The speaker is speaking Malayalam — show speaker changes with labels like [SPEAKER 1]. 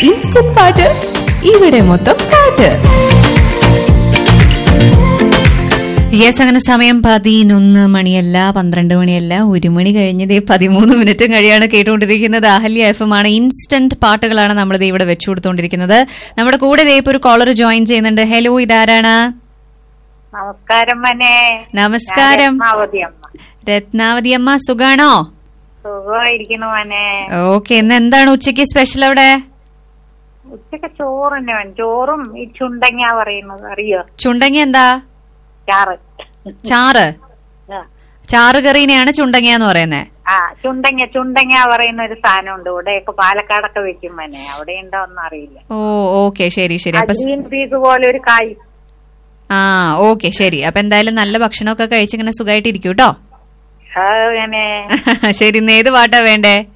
[SPEAKER 1] ഇൻസ്റ്റന്റ് പാട്ട് ഇവിടെ മൊത്തം പാട്ട് യെസ് അങ്ങനെ സമയം പതിനൊന്ന് മണിയല്ല പന്ത്രണ്ട് മണിയല്ല ഒരു മണി കഴിഞ്ഞതേ പതിമൂന്ന് മിനിറ്റും കഴിയാണ് കേട്ടുകൊണ്ടിരിക്കുന്നത് അഹല്യ എഫ് എം ആണ് ഇൻസ്റ്റന്റ് പാട്ടുകളാണ് നമ്മളിത് ഇവിടെ വെച്ചു കൊടുത്തുകൊണ്ടിരിക്കുന്നത് നമ്മുടെ കൂടെ ദേ ഇപ്പൊ ഒരു കോളർ ജോയിൻ ചെയ്യുന്നുണ്ട് ഹലോ ഇതാരാണ്
[SPEAKER 2] നമസ്കാരം മനെ
[SPEAKER 1] നമസ്കാരം
[SPEAKER 2] രത്നാവതി അമ്മ
[SPEAKER 1] രത്നാവതി അമ്മ സുഖാണോ
[SPEAKER 2] സുഖമായിരിക്കണു മനെ
[SPEAKER 1] ഓക്കെ ഇന്ന് എന്താണ് ഉച്ചയ്ക്ക് സ്പെഷ്യൽ അവിടെ
[SPEAKER 2] ഉച്ചക്ക് ചോറിന് വേണം ചോറും ഈ ചുണ്ടങ്ങ പറയുന്നത് അറിയോ
[SPEAKER 1] ചുണ്ടങ്ങ എന്താ
[SPEAKER 2] ചാറ്
[SPEAKER 1] ചാറ്
[SPEAKER 2] ആ.
[SPEAKER 1] ചാറ് കറീനെയാണ് ചുണ്ടങ്ങ എന്ന് പറയുന്നത്
[SPEAKER 2] ആ ചുണ്ടങ്ങ ചുണ്ടങ്ങ പറയുന്ന ഒരു സാധനമുണ്ട് ഇവിടെയൊക്കെ പാലക്കാടൊക്കെ വെക്കും മനെ അവിടെ ഉണ്ടോന്നും അറിയില്ല
[SPEAKER 1] ഓ ഓക്കെ ശരി ശരി അപ്പൊ സ്-
[SPEAKER 2] ഗ്രീൻ പീസ് പോലെ ഒരു കായ്
[SPEAKER 1] ആ ഓക്കെ ശരി അപ്പൊ എന്തായാലും നല്ല ഭക്ഷണമൊക്കെ കഴിച്ച് ഇങ്ങനെ സുഖമായിട്ട് ഇരിക്കും കേട്ടോ
[SPEAKER 2] ആ, അങ്ങനെ
[SPEAKER 1] ശരി ഇന്ന് ഏത് പാട്ടാ വേണ്ടേ